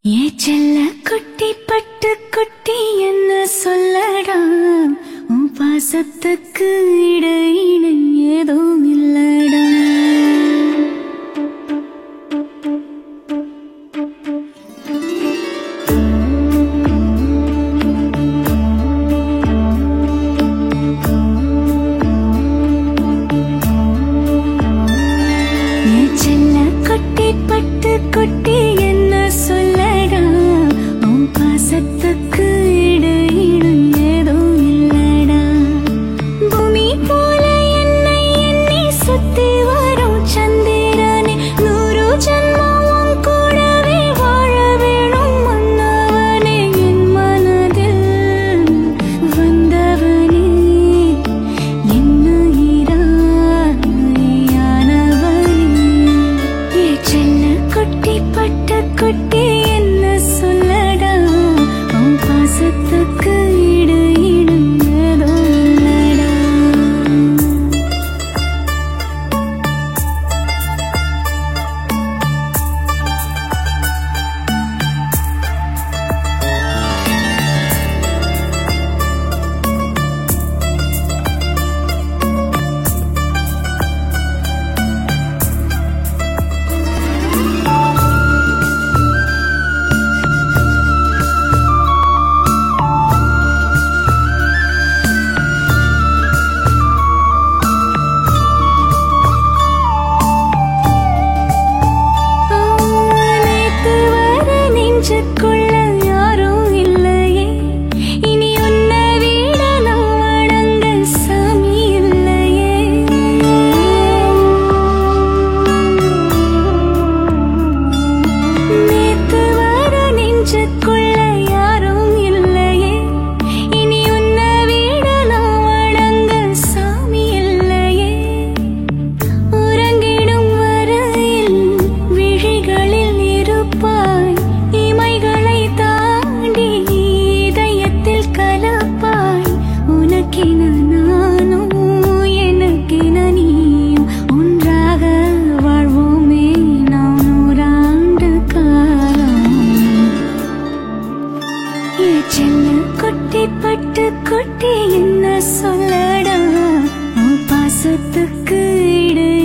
ஏ செல்ல குட்டி பட்டு குட்டி என்ன சொல்லடா உன் பாசத்துக்கு இடையின ஏதும் இல்லடா ஏ செல்ல குட்டி பட்டு குட்டி என்ன சொல்லடா உன் பாசத்துக்கு இடையின ஏதும் இல்லடா பூமி போல என்னை எண்ணி சுத்தி வரும் சந்திரனே நூறு ஜன்மம் உன் கூடவே வாழ வேணும் மன்னவனே என் மனதில் வந்தவனே குட்டி பட்ட குட்டி என்ன சொல்லடா உன் பாசத்துக்கு இடையிடும் ஏதோ இல்லடா நேத்து வர நெஞ்சுக்குள்ள யாரும் இல்லையே இனி உன்னை விட நான் வணங்க சாமி இல்லையே நேத்து வர நெஞ்சுக்குள்ள யாரும் இல்லையே இனி உன்னை விட நான் வணங்க சாமி இல்லையே உறங்கிடும் வரையில் விழிகளில் இருப்பாய் இமைகளை தாண்டி இதயத்தில் கலப்பாய் உனக்கென நானும் எனக்கென நீயும் ஒன்றாக வாழ்வோமே நாம் நூறாண்டு காலம் ஏ செல்ல குட்டி பட்டு குட்டி என்ன சொல்லடா உன் பாசத்துக்கு இடு